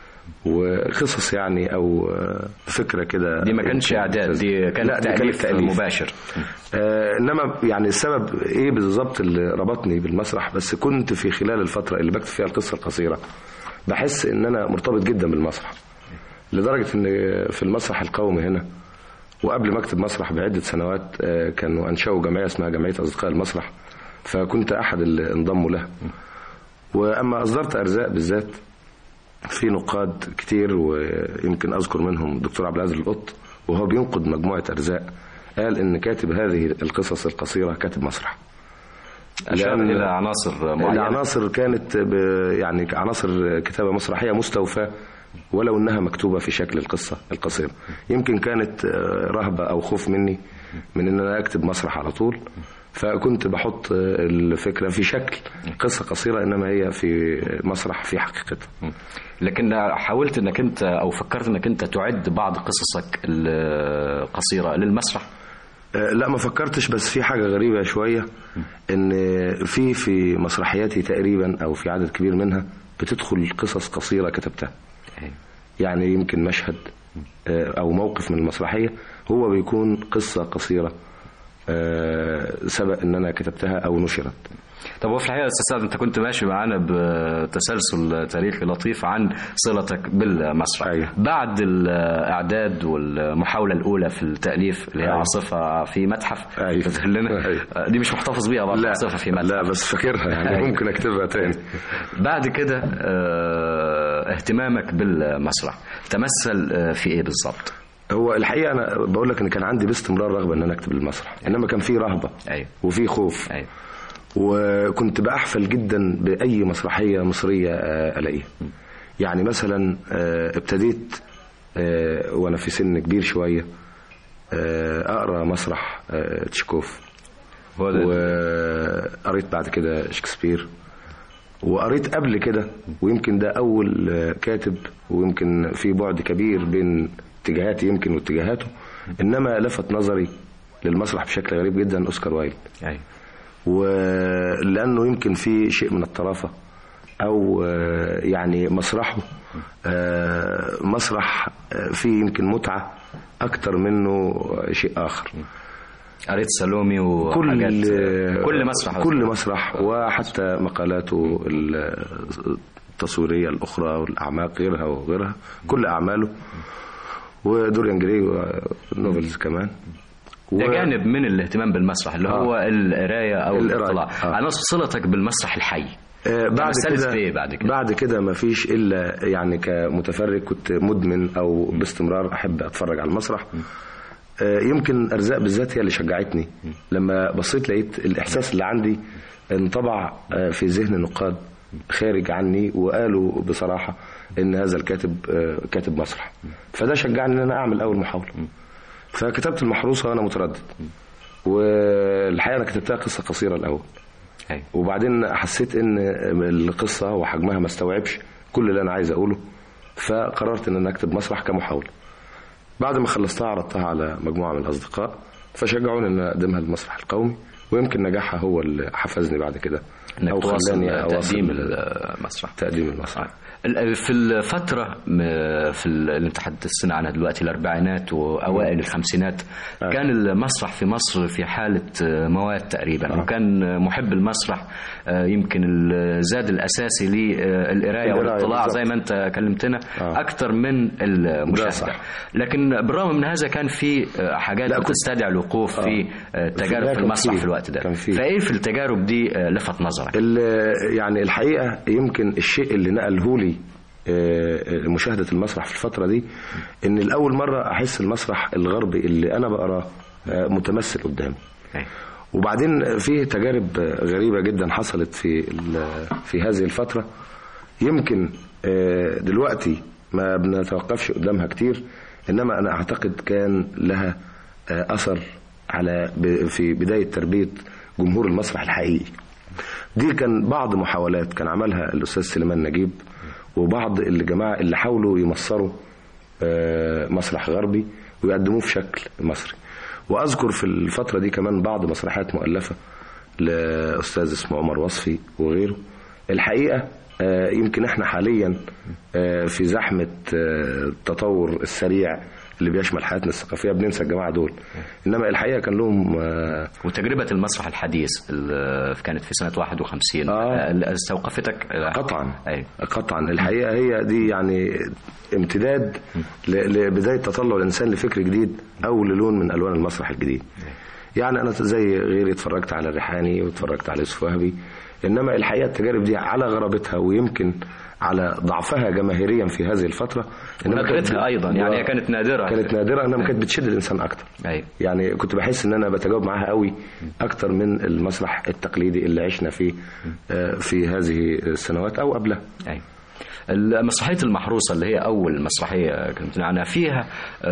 وقصص يعني او آه، فكره كده دي ما كانش إعداد دي كانت لا دي كانت تأليف تأليف مباشر آه، انما يعني السبب ايه بالظبط اللي ربطني بالمسرح بس كنت في خلال الفتره اللي بكتب فيها القصه القصيره بحس ان انا مرتبط جدا بالمسرح لدرجه ان في المسرح القومي هنا وقبل ما اكتب مسرح بعده سنوات آه، كانوا انشأوا جمعيه اسمها جمعيه اصدقاء المسرح فكنت احد اللي انضموا لها واما اصدرت ارزاق بالذات في نقاد كتير ويمكن اذكر منهم الدكتور عبد العزيز القط وهو بينقد مجموعه ارزاق قال ان كاتب هذه القصص القصيره كاتب مسرح أشار لأن إلى عناصر معينة العناصر كانت ب يعني عناصر كتابه مسرحيه مستوفاه ولو انها مكتوبه في شكل القصه القصيره يمكن كانت آه، رهبه او خوف مني من ان انا اكتب مسرح على طول فكنت بحط آه، الفكره في شكل قصه قصيره انما هي في مسرح في حقيقتها لكن حاولت انك انت او فكرت انك انت تعد بعض قصصك القصيره للمسرح آه، لا ما فكرتش بس في حاجة غريبة شوية ان في في مسرحياتي تقريبا او في عدد كبير منها بتدخل قصص قصيرة كتبتها يعني يمكن مشهد آه، او موقف من المسرحية هو بيكون قصة قصيرة آه، سبق ان انا كتبتها او نشرت طب وفي الحقيقه يا استاذ سعد انت كنت ماشي معانا بتسلسل تاريخي لطيف عن صلتك بالمسرح أيوة. بعد الاعداد والمحاوله الاولى في التاليف اللي هي أيوة. عاصفه في متحف أيوة. تذكر لنا أيوة. دي مش محتفظ بيها برضه عاصفه في متحف لا بس فاكرها يعني أيوة. ممكن اكتبها تاني بعد كده آه، اهتمامك بالمسرح تمثل آه، في ايه بالظبط هو الحقيقه انا بقول لك ان كان عندي باستمرار رغبه ان انا اكتب المسرح انما كان في رهبه أيوة. وفي خوف أيوة. وكنت باحفل جدا باي مسرحيه مصريه آه، الاقيها يعني مثلا آه، ابتديت آه، وانا في سن كبير شويه آه، اقرا مسرح آه، تشيكوف هو ده- وقريت بعد كده شكسبير وقريت قبل كده ويمكن ده اول آه، كاتب ويمكن في بعد كبير بين اتجاهاتي يمكن واتجاهاته انما لفت نظري للمسرح بشكل غريب جدا اوسكار وايلد أي. ولانه يمكن في شيء من الطرافه او آه، يعني مسرحه آه، مسرح آه، فيه يمكن متعه اكتر منه شيء اخر قريت سالومي كل وحاجات كل مسرح كل مسرح وحتى مقالاته التصويريه الاخرى والاعماق غيرها وغيرها كل اعماله ودوريان جراي ونوفلز كمان ده جانب من الاهتمام بالمسرح اللي هو القرايه او القراية. الاطلاع على صلتك بالمسرح الحي آه، بعد تمثلت كده في ايه بعد كده؟ بعد كده ما فيش الا يعني كمتفرج كنت مدمن او باستمرار احب اتفرج على المسرح آه، يمكن ارزاق بالذات هي اللي شجعتني لما بصيت لقيت الاحساس اللي عندي انطبع آه، في ذهن النقاد خارج عني وقالوا بصراحه ان هذا الكاتب آه، كاتب مسرح فده شجعني ان انا اعمل اول محاوله فكتبت المحروسه وانا متردد والحقيقه انا كتبتها قصه قصيره الاول وبعدين حسيت ان القصه وحجمها ما استوعبش كل اللي انا عايز اقوله فقررت ان انا اكتب مسرح كمحاوله بعد ما خلصتها عرضتها على مجموعه من الاصدقاء فشجعوني ان اقدمها للمسرح القومي ويمكن نجاحها هو اللي حفزني بعد كده انك او تواصل خلاني اواصل تقديم المسرح تقديم المسرح ال- في الفترة م- في ال- اللي انت حدثتنا عنها دلوقتي الأربعينات وأوائل الخمسينات كان المسرح في مصر في حالة آه، مواد تقريبا وكان محب المسرح آه، يمكن الزاد الأساسي للقراية القراية والاطلاع بالظبط. زي ما انت كلمتنا أكتر من المشاهدة صح. لكن بالرغم من هذا كان في آه، حاجات بتستدعي الوقوف في آه، تجارب لا، في كان المسرح في- في الوقت ده كان في. فإيه في التجارب دي آه، لفت نظرك؟ ال- يعني الحقيقه يمكن الشيء اللي نقله لي آه، مشاهده المسرح في الفتره دي ان لاول مره احس المسرح الغربي اللي انا بقراه آه، متمثل قدامي وبعدين في تجارب غريبه جدا حصلت في ال- في هذه الفتره يمكن آه، دلوقتي ما بنتوقفش قدامها كتير انما انا اعتقد كان لها آه، اثر على ب- في بدايه تربيه جمهور المسرح الحقيقي دي كان بعض محاولات كان عملها الاستاذ سليمان نجيب وبعض الجماعه اللي حاولوا يمصروا آه، مسرح غربي ويقدموه في شكل مصري واذكر في الفتره دي كمان بعض مسرحيات مؤلفه لاستاذ اسمه عمر وصفي وغيره الحقيقه آه، يمكن احنا حاليا آه، في زحمه آه، التطور السريع اللي بيشمل حياتنا الثقافيه بننسى الجماعه دول انما الحقيقه كان لهم آه، وتجربة المسرح الحديث اللي كانت في سنة 51 آه. استوقفتك قطعا قطعا الحقيقه هي دي يعني امتداد ل- لبدايه تطلع الانسان لفكر جديد او للون من الوان المسرح الجديد يعني انا زي غيري اتفرجت على الريحاني واتفرجت على يوسف وهبي انما الحقيقه التجارب دي على غرابتها ويمكن على ضعفها جماهيريا في هذه الفتره إنما كانت- وندرتها أيضا يعني هي كانت نادرة كانت نادره انما كانت بتشد الانسان اكتر أيوة. يعني كنت بحس ان انا بتجاوب معاها قوي اكتر من المسرح التقليدي اللي عشنا فيه آه، في هذه السنوات او قبلها أيوة. المسرحية المحروسة اللي هي أول مسرحية كنت عنها فيها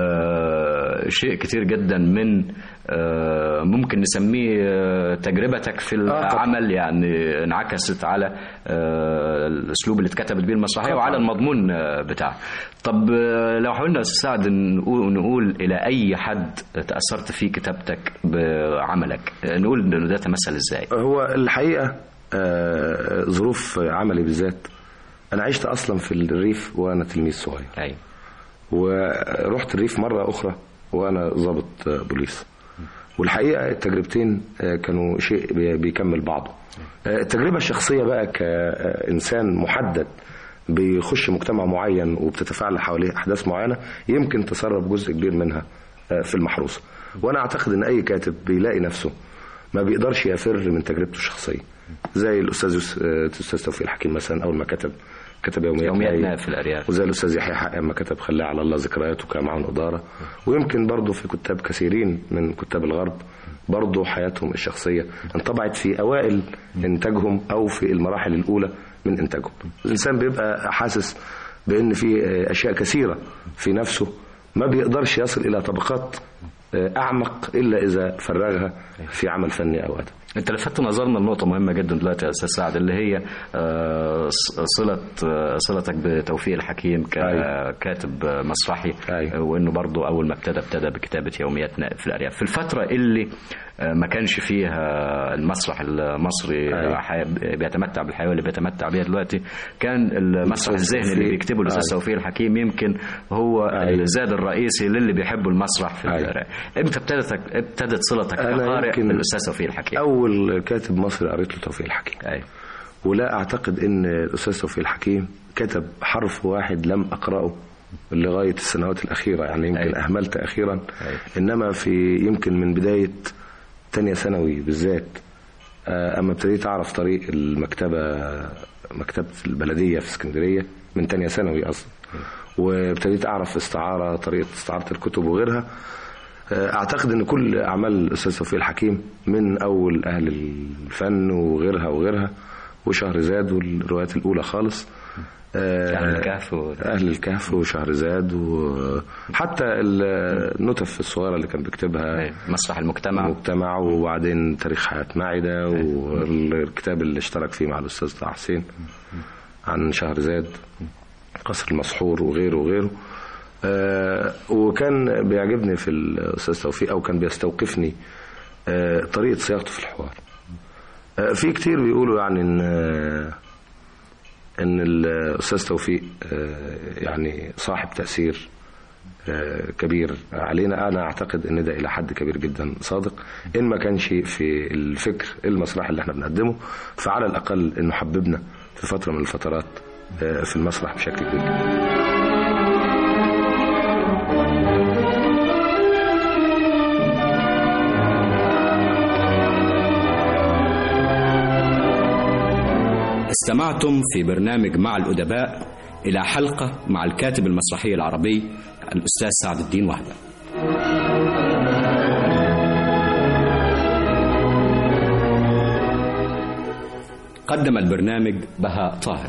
آه، شيء كتير جدا من آه، ممكن نسميه آه، تجربتك في العمل يعني انعكست على آه، الأسلوب اللي اتكتبت بيه المسرحية طبعاً. وعلى المضمون آه، بتاعها طب آه، لو حاولنا أستاذ سعد نقول, نقول إلى أي حد تأثرت في كتابتك بعملك آه، نقول إن ده تمثل إزاي هو الحقيقه آه، ظروف عملي بالذات انا عشت اصلا في الريف وانا تلميذ صغير أيوة. ورحت الريف مره اخرى وانا ضابط آه، بوليس والحقيقه التجربتين آه، كانوا شيء بي- بيكمل بعضه آه، التجربه الشخصيه بقى كانسان محدد بيخش مجتمع معين وبتتفاعل حواليه احداث معينه يمكن تسرب جزء كبير منها آه، في المحروسه وانا اعتقد ان اي كاتب بيلاقي نفسه ما بيقدرش يفر من تجربته الشخصيه زي الاستاذ يوس- آه، الاستاذ توفيق الحكيم مثلا اول ما كتب كتب يوميات يوميات ناي. ناي في الأرياف وزي الاستاذ يحيى حق لما كتب خلاه على الله ذكرياته كمعون اداره ويمكن برضه في كتاب كثيرين من كتاب الغرب برضه حياتهم الشخصيه انطبعت في اوائل انتاجهم او في المراحل الاولى من انتاجهم الانسان بيبقى حاسس بان في اشياء كثيره في نفسه ما بيقدرش يصل الى طبقات اعمق الا اذا فرغها في عمل فني او ادبي انت لفتت نظرنا لنقطة مهمة جدا دلوقتي يا استاذ سعد اللي هي آه، ص- صلة آه، صلتك بتوفيق الحكيم ككاتب آه، مسرحي آه، وانه برضه اول ما ابتدى ابتدى بكتابة يوميات نائب في الارياف في الفترة اللي آه، ما كانش فيها المسرح المصري حي- بيتمتع بالحياة اللي بيتمتع بيها دلوقتي كان المسرح الذهني اللي توفيق. بيكتبه الاستاذ أيوة. توفيق الحكيم يمكن هو الزاد الرئيسي للي بيحبوا المسرح في القراءة امتى ابتدت ابتدت صلتك أنا كقارئ يمكن بالاستاذ توفيق الحكيم أول كاتب مصري قريت له توفيق الحكيم أيوة. ولا أعتقد إن الأستاذ توفيق الحكيم كتب حرف واحد لم أقرأه لغاية السنوات الأخيرة يعني يمكن أيوة. أهملت أخيرا إنما في يمكن من بداية تانية ثانوي بالذات آه، أما ابتديت أعرف طريق المكتبة مكتبة البلدية في اسكندرية من تانية ثانوي أصلا وابتديت أعرف استعارة طريقة استعارة الكتب وغيرها اعتقد ان كل اعمال الاستاذ توفيق الحكيم من اول اهل الفن وغيرها وغيرها وشهرزاد والروايات الاولى خالص أهل الكهف و- اهل الكهف وشهرزاد وحتى النتف الصغيره اللي كان بيكتبها مسرح المجتمع المجتمع وبعدين تاريخ حياه معده والكتاب اللي اشترك فيه مع الاستاذ طه حسين عن شهرزاد قصر المسحور وغيره وغيره آه، وكان بيعجبني في الاستاذ توفيق او كان بيستوقفني آه، طريقه صياغته في الحوار آه، في كتير بيقولوا يعني ان آه، ان الاستاذ توفيق آه، يعني صاحب تاثير آه، كبير علينا انا اعتقد ان ده الى حد كبير جدا صادق ان ما كانش في الفكر المسرحي اللي احنا بنقدمه فعلى الاقل انه حببنا في فتره من الفترات آه، في المسرح بشكل كبير جدا استمعتم في برنامج مع الأدباء إلى حلقة مع الكاتب المسرحي العربي الأستاذ سعد الدين وهبة قدم البرنامج بهاء طاهر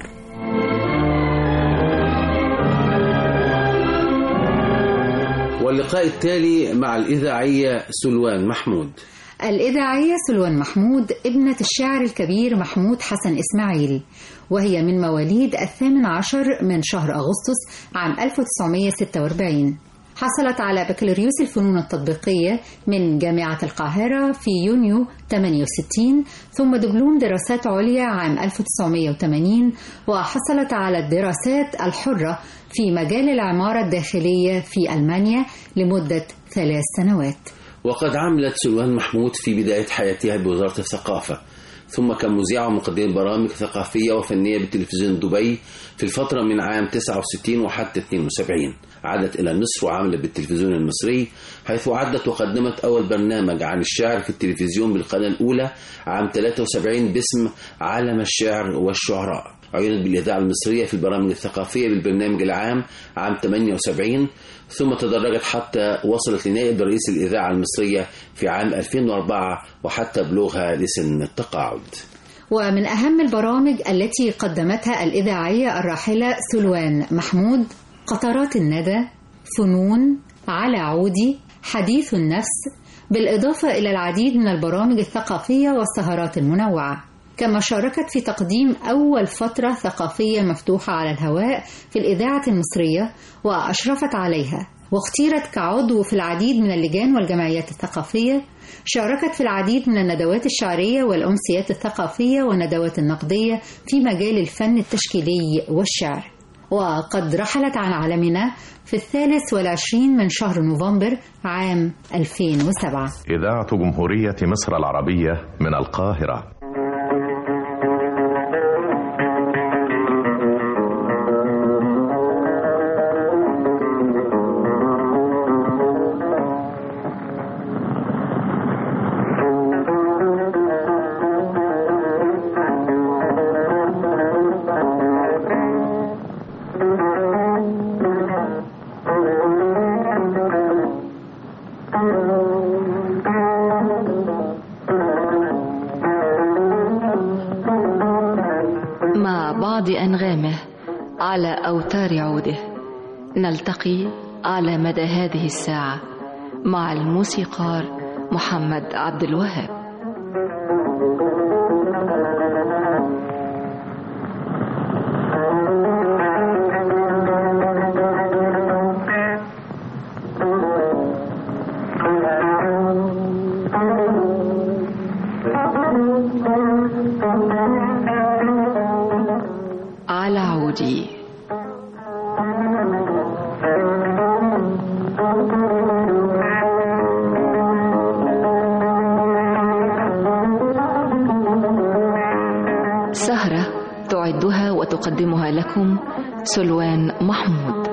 واللقاء التالي مع الإذاعية سلوان محمود الإذاعية سلوان محمود ابنة الشاعر الكبير محمود حسن إسماعيل وهي من مواليد الثامن عشر من شهر أغسطس عام 1946 حصلت على بكالوريوس الفنون التطبيقية من جامعة القاهرة في يونيو 68 ثم دبلوم دراسات عليا عام 1980 وحصلت على الدراسات الحرة في مجال العمارة الداخلية في ألمانيا لمدة ثلاث سنوات وقد عملت سلوان محمود في بداية حياتها بوزارة الثقافة ثم كمذيعة ومقدمة برامج ثقافية وفنية بتلفزيون دبي في الفترة من عام 69 وحتى 72 عادت إلى مصر وعملت بالتلفزيون المصري حيث عدت وقدمت أول برنامج عن الشعر في التلفزيون بالقناة الأولى عام 73 باسم عالم الشعر والشعراء عينت بالإذاعة المصرية في البرامج الثقافية بالبرنامج العام عام 78 ثم تدرجت حتى وصلت لنائب رئيس الإذاعة المصرية في عام 2004 وحتى بلوغها لسن التقاعد ومن أهم البرامج التي قدمتها الإذاعية الراحلة سلوان محمود قطرات الندى فنون على عودي حديث النفس بالإضافة إلى العديد من البرامج الثقافية والسهرات المنوعة كما شاركت في تقديم أول فترة ثقافية مفتوحة على الهواء في الإذاعة المصرية وأشرفت عليها واختيرت كعضو في العديد من اللجان والجمعيات الثقافية شاركت في العديد من الندوات الشعرية والأمسيات الثقافية والندوات النقدية في مجال الفن التشكيلي والشعر وقد رحلت عن عالمنا في الثالث والعشرين من شهر نوفمبر عام 2007 إذاعة جمهورية مصر العربية من القاهرة مع بعض أنغامه على أوتار عوده نلتقي على مدى هذه الساعة مع الموسيقار محمد عبد الوهاب على عودي سهرة تعدها وتقدمها لكم سلوان محمود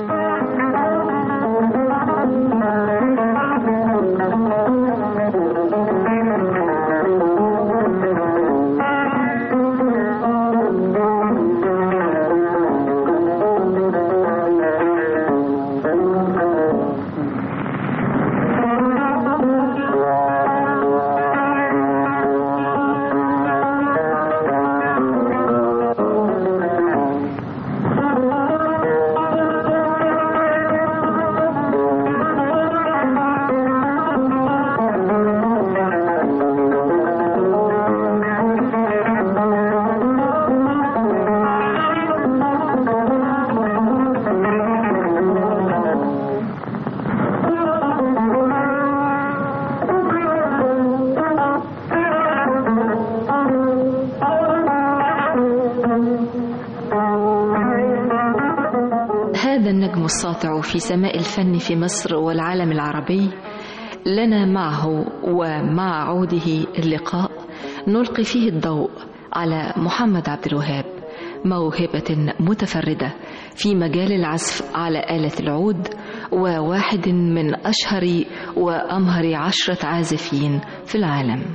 هذا النجم الساطع في سماء الفن في مصر والعالم العربي لنا معه ومع عوده اللقاء نلقي فيه الضوء على محمد عبد الوهاب موهبة متفردة في مجال العزف على آلة العود وواحد من أشهر وأمهر عشرة عازفين في العالم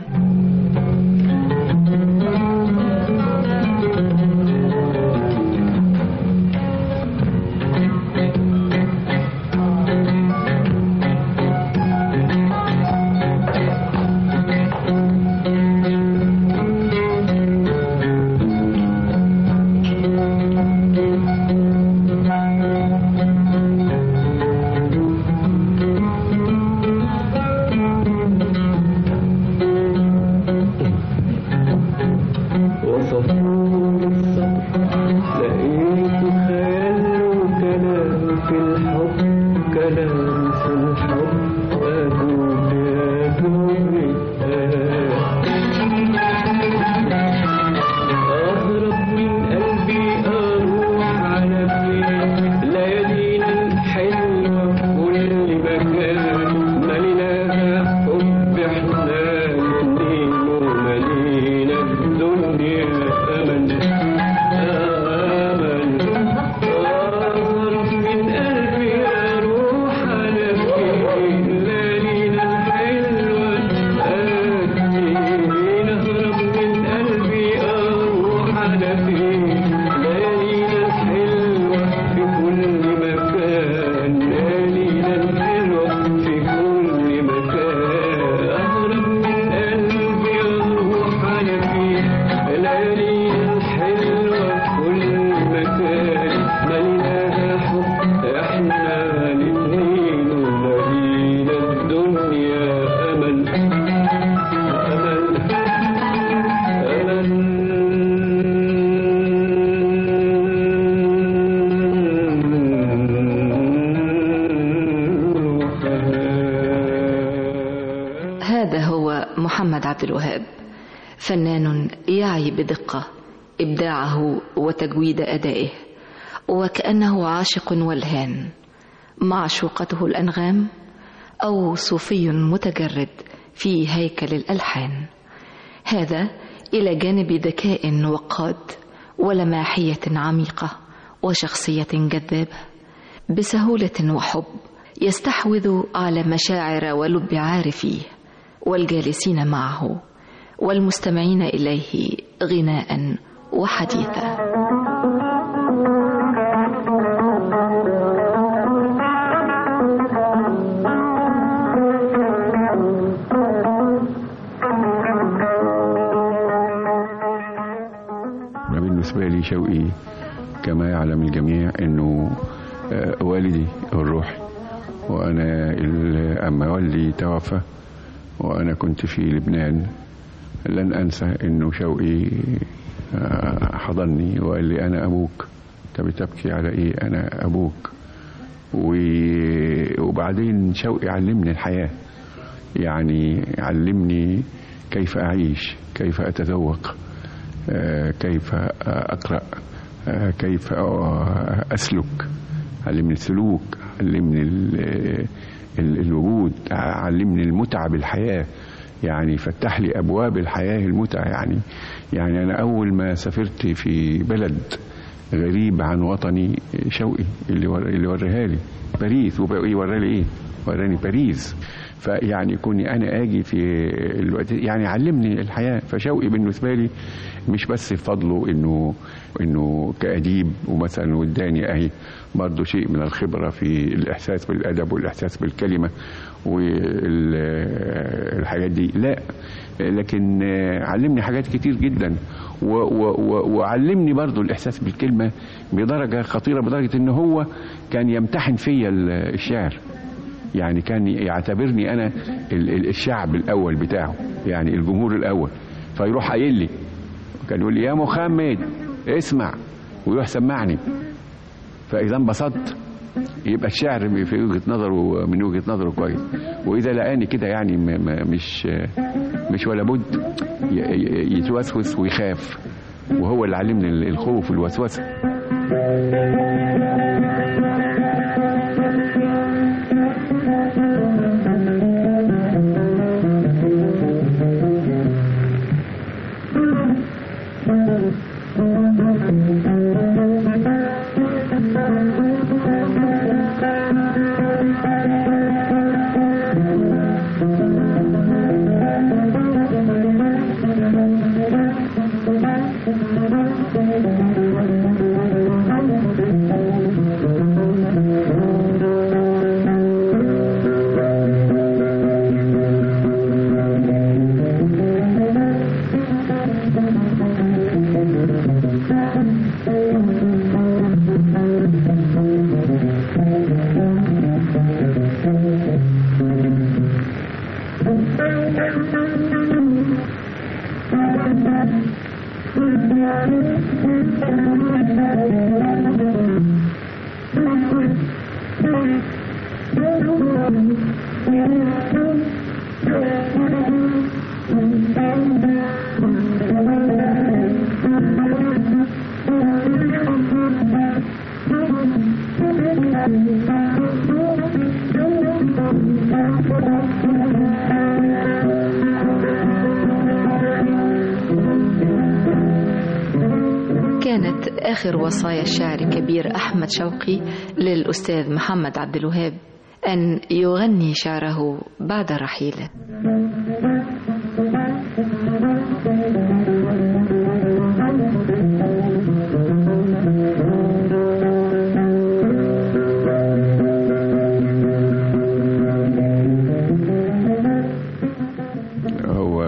هذا هو محمد عبد الوهاب فنان يعي بدقة إبداعه وتجويد أدائه وكأنه عاشق ولهان معشوقته الأنغام أو صوفي متجرد في هيكل الألحان هذا إلى جانب ذكاء وقاد ولماحية عميقة وشخصية جذابة بسهولة وحب يستحوذ على مشاعر ولب عارفيه والجالسين معه والمستمعين إليه غناء وحديثا بالنسبة لي شوقي كما يعلم الجميع انه آه، والدي الروحي وانا ال- اما والدي توفى وانا كنت في لبنان لن أنسى إنه شوقي آه، حضني وقال لي أنا أبوك أنت بتبكي على إيه أنا أبوك و- وبعدين شوقي علمني الحياة يعني علمني كيف أعيش كيف أتذوق آه، كيف أقرأ آه، كيف آه، أسلك علمني السلوك علمني ال- ال- الوجود علمني المتعة بالحياة يعني فتح لي أبواب الحياة المتعة يعني يعني أنا أول ما سافرت في بلد غريب عن وطني شوقي اللي ور- اللي وريها لي باريس وبقى وراني ايه وراني باريس فيعني كوني انا اجي في الوقت يعني علمني الحياه فشوقي بالنسبه لي مش بس فضله انه انه كاديب ومثلا وداني اهي برضه شيء من الخبره في الاحساس بالادب والاحساس بالكلمه والحاجات دي لا لكن علمني حاجات كتير جدا و و و وعلمني برضو الإحساس بالكلمة بدرجة خطيرة بدرجة إن هو كان يمتحن فيا ال- الشعر يعني كان يعتبرني أنا ال- ال- الشعب الأول بتاعه يعني الجمهور الأول فيروح قايل لي كان يقول لي يا محمد اسمع ويروح سمعني فإذا انبسطت يبقى الشعر في وجهة نظره من وجهة نظره كويس وإذا لقاني كده يعني م- م- مش مش ولا بد ي- ي- يتوسوس ويخاف وهو اللي علمني ال- الخوف والوسوسة كانت آخر وصايا الشاعر الكبير أحمد شوقي للأستاذ محمد عبد الوهاب أن يغني شعره بعد رحيله هو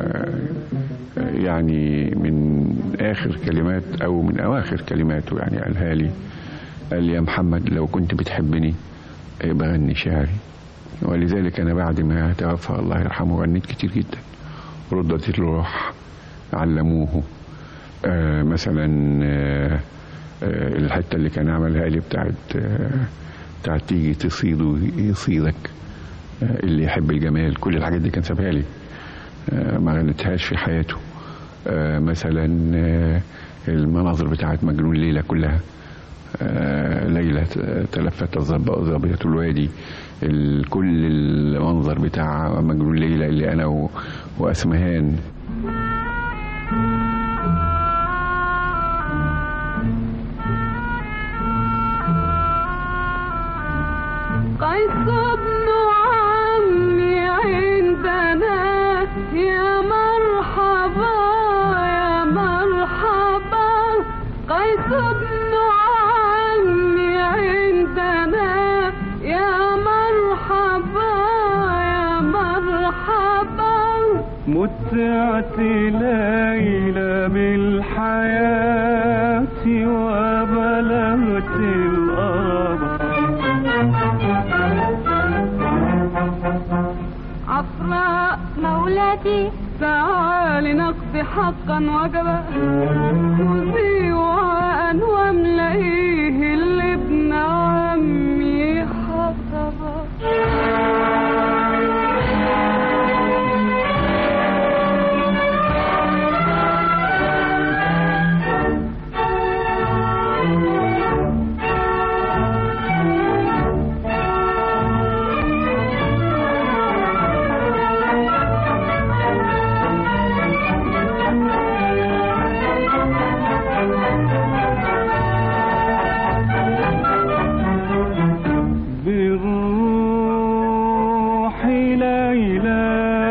يعني من آخر كلمات أو من أواخر كلماته يعني قالها لي قال لي يا محمد لو كنت بتحبني بغني شعري ولذلك أنا بعد ما توفى الله يرحمه غنيت كتير جدا ردت الروح علموه آه مثلا آه آه الحتة اللي كان عملها لي بتاعت آه بتاعت تيجي تصيد ويصيدك آه اللي يحب الجمال كل الحاجات دي كان سابها لي آه ما غنتهاش في حياته آه مثلا آه المناظر بتاعت مجنون ليلى كلها آه ليلى تلفت الظب- ظبية الوادي ال- كل المنظر بتاع مجنون ليلى اللي أنا و- وأسمهان قيس ابن عمي عندنا يا مرحبا يا مرحبا قيس ابن عمي عندنا يا مرحبا يا مرحبا متعت ليلى بالحياة وبلغت الأرض عفر زهراء مولاتي تعالي نقضي حقا وجبا خذي وعاء واملئيه اللي ابن عمي حطبا بالروح ليلى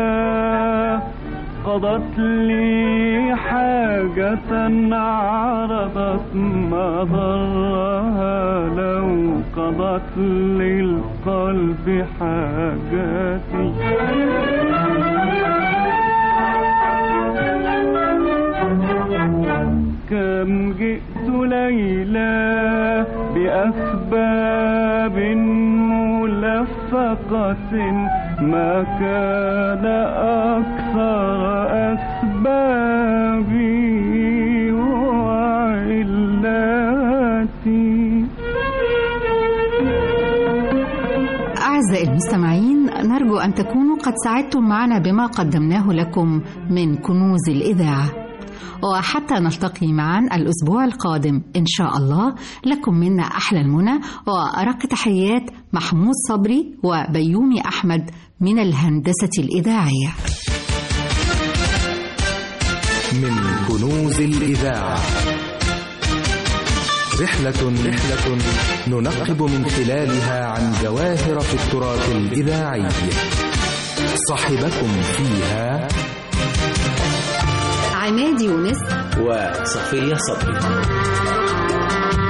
قضت لي حاجة عرضت مضرها لو قضت للقلب حاجاتي كم جئت ليلى بأسباب ملفقة ما كان أكثر أسبابي وعلاتي أعزائي المستمعين نرجو أن تكونوا قد سعدتم معنا بما قدمناه لكم من كنوز الإذاعة وحتى نلتقي معا الأسبوع القادم إن شاء الله لكم منا أحلى المنى وأرق تحيات محمود صبري وبيومي أحمد من الهندسة الإذاعية من كنوز الإذاعة رحلة رحلة ننقب من خلالها عن جواهر في التراث الإذاعي صاحبكم فيها عماد يونس وصفية صبري